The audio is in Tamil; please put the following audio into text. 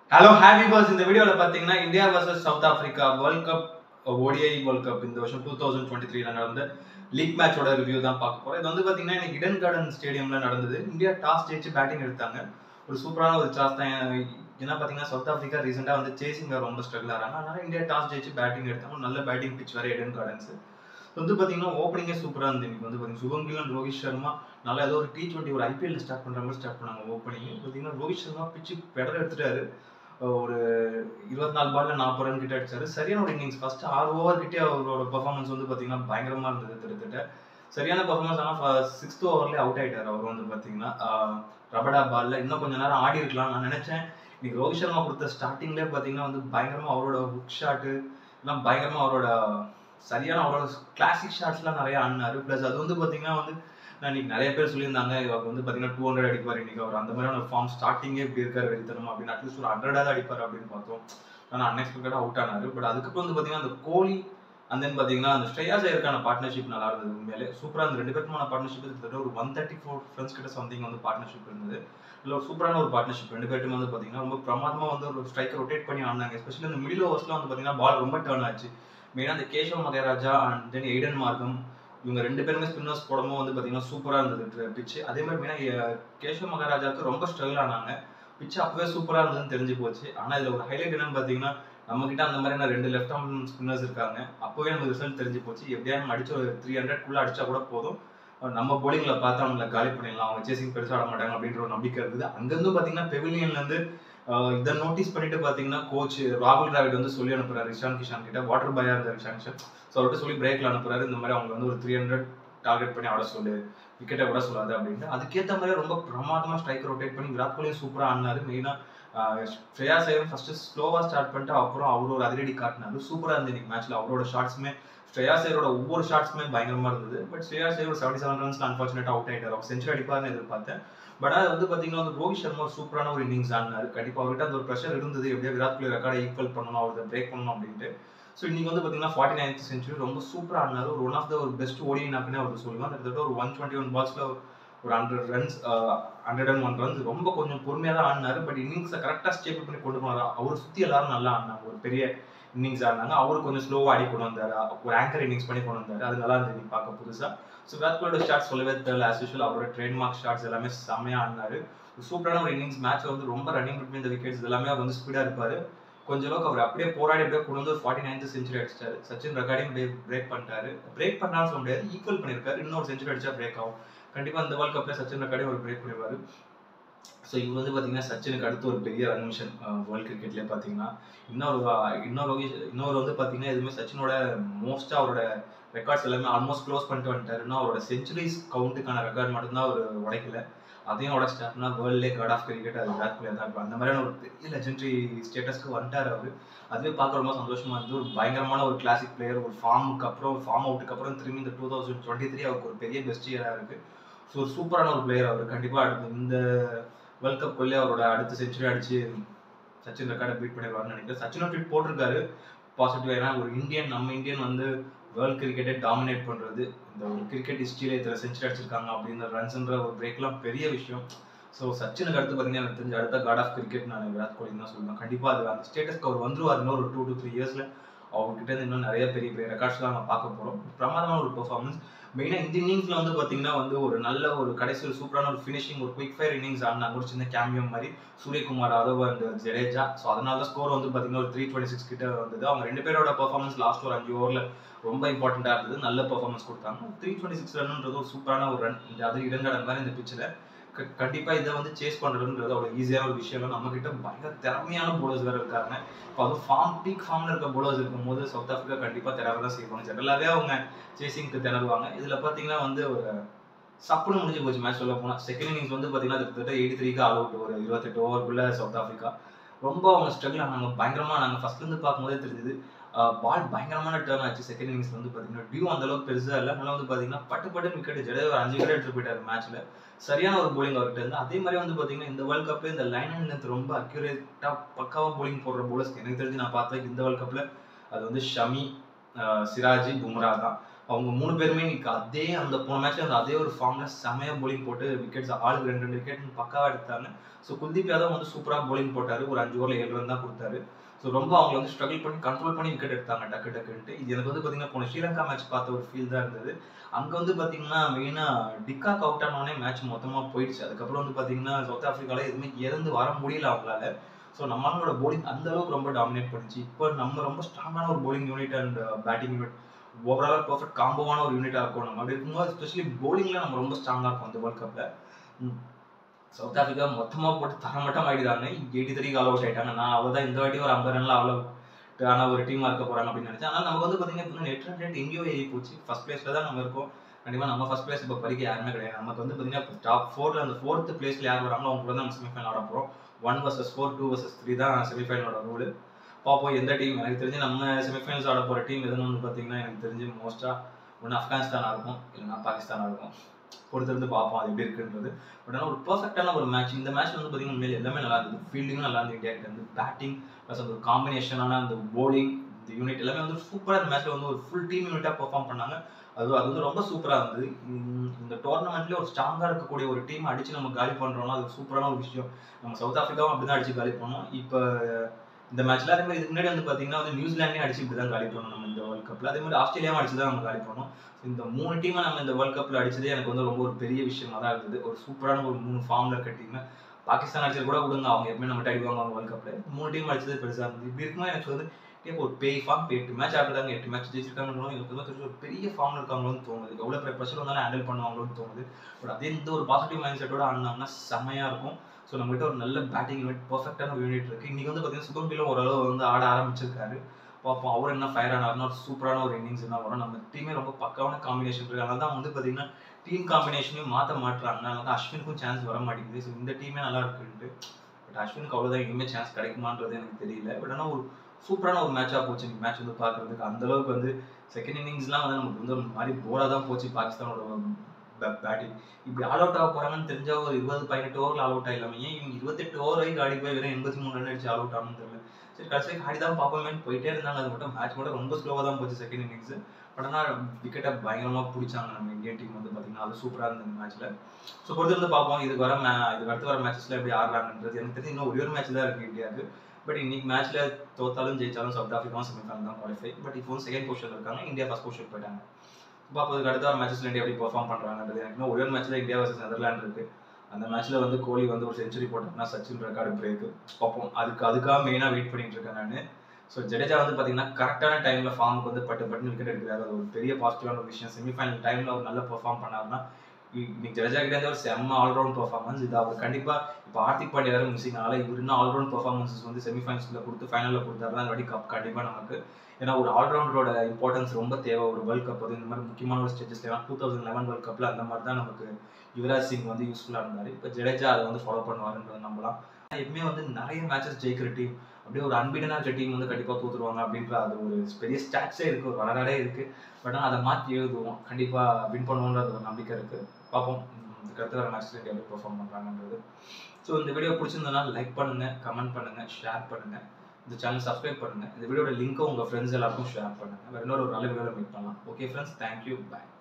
ஹலோ ஹாப்பி பர்ஸ் இந்த வீடியோவில் பார்த்தீங்கன்னா India versus south Africa world cup ODI world cup இந்த வருஷம் டூ தௌசண்ட் டுவெண்ட்டி த்ரீல நடந்த லீக் மேட்சோட ரிவ்யூ தான் பார்க்க போறோம் இது வந்து பார்த்தீங்கன்னா இன்னைக்கு இடன் கார்டன் ஸ்டேடியம்ல நடந்தது இந்தியா டாஸ் ஜெயிச்சு பேட்டிங் எடுத்தாங்க ஒரு சூப்பரான ஒரு சாஸ் தான் ஏன்னா பார்த்தீங்கன்னா சவுத் ஆஃப்ரிக்கா ரீசெண்டாக வந்து சேசிங்க ரொம்ப ஸ்ட்ரகிள் ஆகிறாங்க அதனால இந்தியா டாஸ் ஜெயிச்சு பேட்டிங் எடுத்தாங்க நல்ல பேட்டிங் பிச் வேற எடன் கார்டன்ஸ் வந்து பார்த்தீங்கன்னா ஓப்பனிங்கே சூப்பராக இருந்தது இன்னைக்கு வந்து பார்த்தீங்கன்னா சுபம் கில் ரோஹித் சர்மா நல்லா ஏதோ ஒரு டி டுவெண்ட்டி ஒரு ஐபிஎல் ஸ்டார்ட் பண்ணுற மாதிரி ஸ்டார்ட் பண்ணாங்க ஓப்பனிங் பார்த்தீங்கன்னா ரோஹித் சர்மா பிச்சு பெடர் எடுத்துட்டாரு ஒரு இருபத்தி நாலு பால்ல நாற்பது ரன் கிட்ட அடிச்சாரு சரியான ஒரு இன்னிங்ஸ் ஃபர்ஸ்ட் ஆறு ஓவர் கிட்டே அவரோட பெர்ஃபார்மன்ஸ் வந்து பார்த்தீங்கன்னா பயங்கரமா இருந்தது கிட்டத்தட்ட சரியான பெர்ஃபார்மன்ஸ் ஆனால் சிக்ஸ்த் ஓவர்லேயே அவுட் ஆயிட்டார் அவர் வந்து பார்த்தீங்கன்னா ரபடா பால்ல இன்னும் கொஞ்ச நேரம் ஆடி இருக்கலாம் நான் நினைச்சேன் இன்னைக்கு ரோஹித் சர்மா கொடுத்த ஸ்டார்டிங்லேயே பார்த்தீங்கன்னா வந்து பயங்கரமா அவரோட ஹுக் ஷாட்டு எல்லாம் பயங்கரமா அவரோட சரியான அவரோட கிளாசிக் ஷாட்ஸ்லாம் நிறைய ஆடினாரு ப்ளஸ் அது வந்து பார்த்தீங்கன்னா வந்து நான் இன்னைக்கு நிறைய பேர் சொல்லியிருந்தாங்க இவர் வந்து பார்த்தீங்கன்னா டூ ஹண்ட்ரட் அடிப்பார் இன்னைக்கு அவர் அந்த மாதிரியான ஃபார்ம் ஸ்டார்டிங்கே இப்படி இருக்காரு வெறித்தனம் அப்படின்னு அட்லீஸ்ட் ஒரு ஹண்ட்ரடாக அடிப்பார் அப்படின்னு பார்த்தோம் ஆனால் அன்எக்ஸ்பெக்டடாக அவுட் ஆனாரு பட் அதுக்கப்புறம் வந்து பார்த்தீங்கன்னா அந்த கோலி அண்ட் தென் பார்த்தீங்கன்னா அந்த ஸ்ரேயா ஜெயருக்கான பார்ட்னர்ஷிப் நல்லா இருந்தது உண்மையிலே சூப்பராக அந்த ரெண்டு பேருக்குமான பார்ட்னர்ஷிப் கிட்டத்தட்ட ஒரு ஒன் தேர்ட்டி ஃபோர் ஃப்ரெண்ட்ஸ் கிட்ட சம்திங் வந்து பார்ட்னர்ஷிப் இருந்தது இல்லை ஒரு சூப்பரான ஒரு பார்ட்னர்ஷிப் ரெண்டு பேருமே வந்து பார்த்தீங்கன்னா ரொம்ப பிரமாதமாக வந்து ஒரு ஸ்ட்ரைக்கர் ரொட்டேட் பண்ணி ஆடினாங்க எஸ்பெஷலி இந்த மிடில் ஓவர்ஸ்லாம் வந்து பார்த்தீங்கன்னா பால் ரொம்ப டேர்ன் ஆச்சு மெயினாக அந்த Keshav Maharaja and then Aiden Markram இவங்க ரெண்டு பேருமே ஸ்பின்னர்ஸ் போடும்போது வந்து பார்த்தீங்கன்னா சூப்பராக இருந்தது பிச்சு அதே மாதிரி மெயினாக கேஷவ் மகாராஜாவுக்கு ரொம்ப ஸ்ட்ரகிள் ஆனாங்க பிச்சு அப்பவே சூப்பராக இருந்ததுன்னு தெரிஞ்சு போச்சு ஆனால் இதில் ஒரு ஹைலைட் என்னன்னு பார்த்தீங்கன்னா நம்ம கிட்ட அந்த மாதிரியான ரெண்டு லெஃப்ட் ஆர்ம் ஸ்பின்னர்ஸ் இருக்காங்க அப்போவே நமக்கு ரிசல்ட் தெரிஞ்சு போச்சு எப்படியா நம்ம அடிச்சு ஒரு த்ரீ ஹண்ட்ரட்குள்ளே அடிச்சா கூட போதும் நம்ம போலிங்ல பார்த்து அவங்களை காலி பண்ணிடலாம் அவங்க சேசிங் பெருசாக ஆட மாட்டாங்க அப்படின்ற ஒரு நம்பிக்கை இருக்குது அங்கேருந்து பார்த்தீங்கன்னா பெவிலியன்லேருந்து இதை நோட்டீஸ் பண்ணிட்டு பார்த்தீங்கன்னா கோச் ராகுல் டிராவிட் வந்து சொல்லி அனுப்புறாரு இஷான் கிஷான் கிட்ட வாட்டர் பாயா இருந்தார் இஷான் கிஷான் ஸோ அவர்கிட்ட சொல்லி பிரேக்ல அனுப்புறாரு இந்த மாதிரி அவங்க வந்து ஒரு த்ரீ ஹண்ட்ரட் டார்கெட் பண்ணி ஆட சொல்லு விக்கெட்டை விட சொல்லாது அப்படின்ட்டு அதுக்கேற்ற மாதிரி ரொம்ப பிரமாதமாக ஸ்ட்ரைக் ரொட்டேட் பண்ணி விராட் கோலியும் சூப்பராக ஆடினாரு மெயினாக ஸ்ரேயா சேவன் ஃபர்ஸ்ட் ஸ்லோவாக ஸ்டார்ட் பண்ணிட்டு அப்புறம் அவர் ஒரு அதிரடி காட்டினாரு சூப்பராக இருந்தது இன்னைக்கு மேட்ச்ல அவரோட ஷாட்ஸுமே ஸ்ரேயா சேரோட ஒவ்வொரு ஷாட்ஸுமே பயங்கரமா இருந்தது பட் ஸ்ரேயா சேர் ஒரு seventy seven runs unfortunate out ஆயிட்டார் அவர் செஞ்சுரி அடிப்பார்னு எதிர்பார்த்தேன் பட் அது வந்து பார்த்தீங்கன்னா வந்து ரோஹித் சர்மா ஒரு சூப்பரான ஒரு இன்னிங்ஸ் ஆடினாரு கண்டிப்பாக அவர்கிட்ட அந்த ஒரு ப்ரெஷர் இருந்தது எப்படியா விராட் கோலி ரெக்கார்டை ஈக்குவல் பண்ணணும் அவரை பிரேக் பண்ணணும் அப்படின்ட்டு ஸோ இன்னைக்கு வந்து பார்த்தீங்கன்னா ஃபார்ட்டி நைன்த் செஞ்சுரி ரொம்ப சூப்பராக ஆடினாரு ஒரு ஒன் ஆஃப் த ஒரு பெஸ்ட் ஓடினாக்குனே அவர் சொல்லுவேன் கிட்டத்தட்ட ஒரு ஒன் டுவெண்ட்டி ஒன் பால்ஸில் ஒரு hundred runs hundred and one runs ரொம்ப கொஞ்சம் பொறுமையாக தான் ஆடினாரு பட் இன்னிங்ஸை கரெக்டாக ஸ்டேபிள் பண்ணி கொண்டு போனார் அவர் சுற்றி எல்லாரும் நல்லா ஆடினாங்க ஒரு பெரிய இன்னிங்ஸ் ஆடினாங்க அவர் கொஞ்சம் ஸ்லோவாக ஆடி கொண்டு வந்தார் ஒரு ஆங்கர் இன்னிங்ஸ் பண்ணி கொண்டு வந்தார் அது நல்லா இருந்தது பார்க்க புதுசாக ஸோ விராட் கோலியோட ஷாட்ஸ் சொல்லவே தெரியல ஆஸ் யூஷுவல் அவரோட ட்ரேட்மார்க் ஷாட்ஸ் எல்லாமே செம்மையாக ஆடினாரு சூப்பரான ஒரு இன்னிங்ஸ் மேட்ச் வந்து ரொம்ப ரன்னிங் பிட்வீன் த விக்கெட்ஸ் எல்லாமே அவர் வந்து ஸ்பீடாக இருப்பார் கொஞ்ச அளவுக்கு அவர் அப்படியே போராடி அப்படியே கொண்டு வந்து ஒரு ஃபார்ட்டி நைன்த் செஞ்சுரி அடிச்சிட்டாரு சச்சின் ரெக்கார்டிங் பிரேக் பண்ணிட்டாரு பிரேக் பண்ணான்னு சொல்ல முடியாது ஈக்குவல் பண்ணியிருக்காரு இன்னொரு செஞ்சுரி அடிச்சா பிரேக் ஆகும் கண்டிப்பாக இந்த வேர்ல்ட் கப்பில் சச்சின் ரெக்கார்டே ஒரு பிரேக் பண்ணிடுவார் ஸோ இவர் வந்து பார்த்தீங்கன்னா சச்சினுக்கு அடுத்து ஒரு பெரிய ரன் மிஷன் வேர்ல்ட் கிரிக்கெட்லேயே பார்த்தீங்கன்னா இன்னொரு இன்னொரு இன்னொரு வந்து பார்த்தீங்கன்னா எதுவுமே சச்சினோட மோஸ்ட்டாக அவரோட ரெக்கார்ட்ஸ் எல்லாமே ஆல்மோஸ்ட் க்ளோஸ் பண்ணிட்டு வந்துட்டாரு இன்னும் அவரோட செஞ்சுரிஸ் கவுண்ட்டுக்கான ரெக்கார்ட் மட்டும்தான் அவர் உடைக்கல அதையும் உடச்சிட்டாருன்னா வேர்ல்ட்லே கார்ட் ஆஃப் கிரிக்கெட் அது விராட் கோலி தான் இருக்கும் அந்த மாதிரியான ஒரு பெரிய லெஜெண்டரி ஸ்டேட்டஸ்க்கு வந்துட்டார் அவர் அதுவே பார்க்க ரொம்ப சந்தோஷமா இருந்து ஒரு பயங்கரமான ஒரு கிளாசிக் பிளேயர் ஒரு ஃபார்முக்கு அப்புறம் ஃபார்ம் அவுட்டுக்கு அப்புறம் திரும்பி இந்த டூ தௌசண்ட் டுவெண்ட்டி த்ரீ அவருக்கு ஒரு பெரிய பெஸ்ட் இயராக இருக்கு ஸோ ஒரு சூப்பரான ஒரு பிளேயர் அவர் கண்டிப்பாக அடுத்து இந்த வேர்ல்ட் கப் கொள்ளே அவரோட அடுத்த செஞ்சுரி அடிச்சு சச்சின் ரெக்கார்டை பீட் பண்ணிடுவார்னு நினைக்கிறேன் சச்சினும் ட்வீட் போட்டிருக்காரு பாசிட்டிவ் ஏன்னா ஒரு இந்தியன் நம்ம இந்தியன் வந்து வேர்ல்ட் கிரிக்கெட்டை டாமினேட் பண்ணுறது இந்த ஒரு கிரிக்கெட் ஹிஸ்ட்ரியில் இதில் செஞ்சுரி அடிச்சிருக்காங்க அப்படின்ற ரன்ஸ்ன்ற ஒரு பிரேக்லாம் பெரிய விஷயம் ஸோ சச்சினுக்கு அடுத்து பார்த்தீங்கன்னா எனக்கு தெரிஞ்ச அடுத்த கார்ட் ஆஃப் கிரிக்கெட் நான் விராட் கோலி தான் சொல்லுவேன் கண்டிப்பாக அது அந்த ஸ்டேட்டஸ்க்கு அவர் வந்துருவார் இன்னொரு டூ டு த்ரீ இயர்ஸில் அவர்கிட்ட இருந்து இன்னும் நிறைய பெரிய பெரிய ரெக்கார்ட்ஸ்லாம் நம்ம பார்க்க போகிறோம் பிரமாதமான ஒரு பெர்ஃபார்மன்ஸ் மெயினாக இந்த இன்னிங்ஸில் வந்து பார்த்தீங்கன்னா வந்து ஒரு நல்ல ஒரு கடைசி ஒரு சூப்பரான ஒரு ஃபினிஷிங் ஒரு குயிக் ஃபயர் இன்னிங்ஸ் ஆடினாங்க ஒரு சின்ன கேமியம் மாதிரி சூரியகுமார் யாதவ் அண்ட் ஜடேஜா ஸோ அதனால தான் ஸ்கோர் வந்து பார்த்தீங்கன்னா ஒரு த்ரீ டுவெண்ட்டி சிக்ஸ் கிட்ட வந்தது அவங்க ரெண்டு பேரோட பர்ஃபார்மன்ஸ் லாஸ்ட் ஒரு அஞ்சு ஓவரில் ரொம்ப இம்பார்ட்டண்ட்டாக இருந்தது நல்ல பர்ஃபார்மன்ஸ் கொடுத்தாங்க த்ரீ டுவெண்ட்டி சிக்ஸ் ரன்ன்றது ஒரு சூப்பரான ஒரு ரன் இந்த அது இடங்கடன் மாதிரி இந்த பிச்சில் கண்டிப்பாக இதை வந்து சேஸ் பண்ணுறதுன்றது அவ்வளோ ஈஸியான ஒரு விஷயம் நம்ம கிட்ட பயங்கர திறமையான போலர்ஸ் வேறு இருக்காங்க இப்போ அதுவும் ஃபார்ம் பீக் ஃபார்மில் இருக்க போலர்ஸ் இருக்கும்போது சவுத் ஆஃப்ரிக்கா கண்டிப்பாக திறவை தான் செய்வாங்க ஜெனரலாகவே அவங்க சேசிங்க்கு திணறுவாங்க இதில் பார்த்தீங்கன்னா வந்து ஒரு சப்புன்னு முடிஞ்சு போச்சு மேட்ச் சொல்ல போனால் செகண்ட் இன்னிங்ஸ் வந்து பார்த்தீங்கன்னா கிட்டத்தட்ட எயிட்டி த்ரீக்கு ஆல் அவுட் ஒரு இருபத்தெட்டு ஓவருக்குள்ளே சவுத் ஆஃப்ரிக்கா ரொம்ப அவங்க ஸ்ட்ரகிள் ஆனாங்க பயங்கரமாக நாங்கள் ஃபர்ஸ்ட்லேருந்து பார்க்கும்போதே தெரிஞ்சுது பால் பயங்கரமான டேர்ன் ஆச்சு செகண்ட் இன்னிங்ஸ் வந்து பார்த்தீங்கன்னா டியூ அந்த அளவுக்கு பெருசாக இல்லை அதனால வந்து பார்த்தீங்கன்னா பட்டு பட்டு விக்கெட் ஜடேஜா ஒரு அஞ்சு விக்கெட் எடுத்து போயிட்டார் மேட்ச்சில் சரியான ஒரு போலிங் அவர்கிட்ட இருந்து அதே மாதிரி வந்து பார்த்தீங்கன்னா இந்த வேர்ல்ட் கப்பில் இந்த லைன் அண்ட் லென்த் ரொம்ப அக்யூரேட்டாக பக்காவாக போலிங் போடுற போலர்ஸ் எனக்கு தெரிஞ்சு நான் பார்த்தேன் இந்த வேர்ல்ட் கப்பில் அது வந்து ஷமி சிராஜி பும்ரா தான் அவங்க மூணு பேருமே இன்னைக்கு அதே அந்த போன மேட்ச்ல அந்த அதே ஒரு ஃபார்ம்ல செமையா bowling போட்டு விக்கெட்ஸ் ஆளுக்கு ரெண்டு ரெண்டு விக்கெட் பக்காவா எடுத்தாங்க ஸோ குல்தீப் யாதவ் வந்து சூப்பரா bowling போட்டாரு ஒரு அஞ்சு ஓவர்ல ஏழு ரன் தான் கொடுத்தாரு ஸோ ரொம்ப அவங்க வந்து ஸ்ட்ரகிள் பண்ணி கண்ட்ரோல் பண்ணி விக்கெட் எடுத்தாங்க டக்கு டக்குன்ட்டு இது எனக்கு வந்து பார்த்தீங்கன்னா போன ஸ்ரீலங்கா மேட்ச் பார்த்த ஒரு ஃபீல் தான் இருந்தது அங்கே வந்து பார்த்தீங்கன்னா மெயினாக டிக்காக் அவுட் ஆனோடனே மேட்ச் மொத்தமாக போயிடுச்சு அதுக்கப்புறம் வந்து பார்த்தீங்கன்னா சவுத் ஆஃப்ரிக்காவில் எதுவுமே இறந்து வர முடியல அவங்களால ஸோ நம்மளோட bowling அந்த அளவுக்கு ரொம்ப டாமினேட் பண்ணுச்சு இப்போ நம்ம ரொம்ப ஸ்ட்ராங்கான ஒரு bowling unit and batting unit ஓவராலாக பர்ஃபெக்ட் காம்போவான ஒரு யூனிட்டாக இருக்கும் நம்ம அப்படி இருக்கும்போது எஸ்பெஷலி bowlingல நம்ம ரொம்ப ஸ்ட்ராங்காக இருக்கும் அந்த வேர்ல்ட் கப்பில் சவுத் ஆஃப்ரிக்கா மொத்தமாக போட்டு தரமட்டம் ஆகிடுறாங்க எயிட்டி த்ரீக்கு ஆல் அவுட் ஆயிட்டாங்க நான் அவள் தான் இந்த வாட்டி ஒரு ஐம்பது ரன்ல ஆல் அவுட் ஆன ஒரு டீமாக இருக்க போகிறாங்க அப்படின்னு நினச்சேன் ஆனால் நமக்கு வந்து பார்த்தீங்கன்னா இப்போ நெட் ரன் ரேட் எங்கேயோ ஏறி போச்சு ஃபர்ஸ்ட் பிளேஸில் தான் நம்ம இருக்கோம் கண்டிப்பாக நம்ம ஃபர்ஸ்ட் பிளேஸ் இப்போ பறிக்க யாருமே கிடையாது நமக்கு வந்து பார்த்தீங்கன்னா டாப் ஃபோரில் அந்த ஃபோர்த் பிளேஸில் யார் வராங்களோ அவங்க கூட தான் நம்ம செமிஃபைனல் ஆட போகிறோம் one versus four two versus three தான் செமிஃபைனலோட ரூல் பார்ப்போம் எந்த டீம் எனக்கு தெரிஞ்சு நம்ம செமிஃபைனல்ஸ் ஆட போகிற டீம் எதுன்னு வந்து பார்த்தீங்கன்னா எனக்கு தெரிஞ்சு மோஸ்ட்டாக ஒன்று ஆப்கானிஸ்தானாக இருக்கும் இல்லைன்னா பாகிஸ்தானாக இருக்கும் பொறுத்திருந்து பார்ப்போம் அது எப்படி இருக்குன்றது பட் ஆனால் ஒரு பர்ஃபெக்டான ஒரு மேட்ச் இந்த மேட்ச் வந்து பார்த்தீங்கன்னா உண்மையிலே எல்லாமே நல்லா இருந்தது ஃபீல்டிங்கும் நல்லா இருந்தது இந்தியா கிட்ட இருந்து பேட்டிங் ப்ளஸ் அந்த ஒரு காம்பினேஷனான அந்த bowling இந்த யூனிட் எல்லாமே வந்து சூப்பராக இந்த மேட்ச்ல வந்து ஒரு ஃபுல் டீம் யூனிட்டாக பெர்ஃபார்ம் பண்ணாங்க அது அது வந்து ரொம்ப சூப்பராக இருந்தது உம் இந்த டோர்னமெண்ட்லேயே ஒரு ஸ்ட்ராங்காக இருக்கக்கூடிய ஒரு டீம் அடிச்சு நம்ம காலி பண்ணுறோம்னா அது சூப்பரான ஒரு விஷயம் நம்ம சவுத் ஆஃப்ரிக்காவும் அப்படி தான் அடிச்சு காலி பண்ணோம் இப்போ இந்த மேட்ச்ல அதே மாதிரி இதுக்கு முன்னாடி வந்து பார்த்தீங்கன்னா வந்து நியூசிலாண்டையும் அடிச்சு இப்படி தான் காலி பண்ணோம் நம்ம இந்த வேர்ல்ட் கப்பில் அதே மாதிரி ஆஸ்திரேலியாவும் அடிச்சு தான் நம்ம காலி பண்ணோம் இந்த மூணு டீமை நம்ம இந்த வேர்ல்ட் கப்பில் அடிச்சதே எனக்கு வந்து ரொம்ப ஒரு பெரிய விஷயமா தான் இருந்தது ஒரு சூப்பரான ஒரு மூணு ஃபார்மில் இருக்க டீம் பாகிஸ்தான் அடிச்சது கூட விடுங்க அவங்க எப்பவுமே நம்ம அடிவாங்க அவங்க வேர்ல்ட் கப்பில் மூணு டீம் அடிச்சது பெருசாக இருந்தது இப்படி இருக்கும்போது எனக்கு வந்து டீம் ஒரு பெரிய ஃபார்ம் இப்போ எட்டு மேட்ச் ஆடுறாங்க எட்டு மேட்ச் ஜெயிச்சிருக்காங்கன்னு எனக்கு வந்து தெரிஞ்சு ஒரு பெரிய ஃபார்ம்ல இருக்காங்களோன்னு தோணுது எவ்வளோ பெரிய ப்ரெஷர் வந்தாலும் ஹேண்டில் பண்ணுவாங்களோன்னு தோணுது பட் அதே இந்த ஒரு பாசிட்டிவ் மைண்ட் செட்டோட ஆடினாங்கன்னா செம்மையாக இருக்கும் ஸோ நம்மகிட்ட ஒரு நல்ல பேட்டிங் யூனிட் பர்ஃபெக்டான ஒரு யூனிட் இருக்குது இன்றைக்கி வந்து பார்த்தீங்கன்னா சுகம்பிலும் ஓரளவு வந்து ஆட ஆரம்பிச்சிருக்காரு பார்ப்போம் அவர் என்ன ஃபயர் ஆனார்னா ஒரு சூப்பரான ஒரு இன்னிங்ஸ் என்ன வரும் நம்ம டீமே ரொம்ப பக்காவான காம்பினேஷன் இருக்கு அதனால தான் வந்து பார்த்தீங்கன்னா டீம் காம்பினேஷனையும் மாற்ற மாட்டுறாங்க அதனால தான் அஸ்வினுக்கும் சான்ஸ் வர மாட்டேங்குது ஸோ இந்த டீமே நல்லா இருக்குன்ட்டு பட் அஸ்வினுக்கு அவ்வளோதான் இனிமேல் சான்ஸ் கிடைக்குமான்றது எனக்கு தெரியல பட் ஆனால் ஒரு சூப்பரான ஒரு மேட்சாக போச்சு இந்த மேட்ச் வந்து பார்க்குறதுக்கு அந்த அளவுக்கு வந்து செகண்ட் இன்னிங்ஸ்லாம் வந்து நமக்கு வந்து ஒரு மாதிரி போராக தான் போச்சு பாகிஸ்தானோட பேட்டிங் இப்படி ஆல் அவுட் ஆக போறாங்கன்னு தெரிஞ்சா ஒரு இருபது பதினெட்டு ஓவரில் ஆல் அவுட் ஆகலாமே ஏன் இவங்க இருபத்தெட்டு ஓவர் வரைக்கும் ஆடி போய் வெறும் எண்பத்தி மூணு ரன் அடிச்சு ஆல் அவுட் ஆகணும்னு தெரியல சரி கடைசி ஆடி தான் பார்ப்போமேன்னு போயிட்டே இருந்தாங்க அது மட்டும் மேட்ச் மட்டும் ரொம்ப ஸ்லோவாக தான் போச்சு செகண்ட் இன்னிங்ஸ் பட் ஆனால் விக்கெட்டை பயங்கரமாக பிடிச்சாங்க நம்ம இந்தியன் டீம் வந்து பார்த்தீங்கன்னா அது சூப்பராக இருந்தது இந்த மேட்ச்சில் ஸோ பொறுத்து வந்து பார்ப்போம் இதுக்கு வர மே இதுக்கு அடுத்து வர மேட்சஸ்ல எப்படி ஆடுறாங்கன்றது எனக்கு தெரிஞ்சு இன்னும் ஒரே ஒரு மேட்ச் தான் இருக்குது இந்தியாவுக்கு பட் இன்னைக்கு மேட்ச்ல தோத்தாலும் ஜெயிச்சாலும் சவுத் ஆஃப்ரிக்காவும் செமிஃபைனல் தான் குவாலிஃபை பட் இப்போ செகண்ட் பொசிஷன் இருக்காங்க இந்தியா ஃபர்ஸ்ட் பொசிஷன் போயிட்டாங்க இப்போ அதுக்கு அடுத்த ஒரு மேட்சஸ்ல இந்தியா எப்படி பெர்ஃபார்ம் பண்றாங்கன்றது எனக்கு இன்னும் ஒரே ஒரு மேட்ச்ல இந்தியா வர்சஸ் நெதர்லாண்ட் இருக்கு அந்த மேட்ச்ல வந்து கோலி வந்து ஒரு செஞ்சுரி போட்டாங்கன்னா சச்சின் ரெக்கார்டு பிரேக் பார்ப்போம் அதுக்கு அதுக்காக மெயினாக வெயிட் பண்ணிட்டு இருக்கேன் நான் ஸோ ஜடேஜா வந்து பார்த்தீங்கன்னா கரெக்டான டைமில் ஃபார்முக்கு வந்து பட்டு பட்டு விக்கெட் எடுக்கிறாரு அது ஒரு பெரிய பாசிட்டிவான ஒரு விஷயம் செமிஃபைனல் டைமில் ஒரு நல்ல பெர்ஃபார்ம் பண்ணாருன்னா இன்னைக்கு ஜடேஜா கிட்ட இருந்து ஒரு செம்ம ஆல்ரவுண்ட் பெர்ஃபார்மன்ஸ் இது அவர் கண்டிப்பாக இப்போ ஆர்த்திக் பாண்டியா வேறு மிஸ்ஸிங் ஆகல இவர் இன்னும் ஆல்ரவுண்ட் பெர்ஃபார்மன்ஸஸ் வந்து செமிஃபைனல்ஸில் கொடுத்து ஃபைனலில் கொடுத்தாருன்னா இந்த வாட்டி கப் கண்டிப்பாக நமக்கு ஏன்னா ஒரு ஆல்ரவுண்டரோட இம்பார்ட்டன்ஸ் ரொம்ப தேவை ஒரு வேர்ல்ட் கப் வந்து இந்த மாதிரி முக்கியமான ஒரு ஸ்டேஜஸ் ஏன்னா டூ தௌசண்ட் லெவன் வேர்ல்ட் கப்பில் அந்த மாதிரி தான் நமக்கு யுவராஜ் சிங் வந்து யூஸ்ஃபுல்லாக இருந்தார் இப்போ ஜடேஜா அதை வந்து ஃபாலோ பண்ணுவாருன்றது நம்பலாம் எப்பவுமே வந்து நிறைய மேட்சஸ் ஜெயிக்கிற டீம் அப்படியே ஒரு அன்பிடனாக இருக்க டீம் வந்து கண்டிப்பாக தோத்துருவாங்க அப்படின்ற அது ஒரு பெரிய ஸ்டாட்ஸே இருக்குது ஒரு வரலாறே இருக்குது பட் ஆனால் அதை மாற்றி எழுதுவோம் கண்டிப்பாக வின் பண்ணுவோன்றது ஒரு நம்பிக்கை இருக்குது பார்ப்போம் இதுக்கு அடுத்து வர மேட்ச்சில் எப்படி பெர்ஃபார்ம் பண்ணுறாங்கன்றது ஸோ இந்த வீடியோ பிடிச்சிருந்ததுனா லைக் பண்ணுங்கள் கமெண்ட் பண்ணுங்கள் ஷேர் பண்ணுங்கள் இந்த சேனல் சப்ஸ்கிரைப் பண்ணுங்கள் இந்த வீடியோட லிங்க்கை உங்கள் ஃப்ரெண்ட்ஸ் எல்லாருக்கும் ஷேர் பண்ணுங்கள் வேறு இன்னொரு ஒரு நல்ல வீடியோவில் மீட் பண்ணலாம் ஓகே ஃப்ரெண்ட்ஸ் தேங்க்யூ பாய்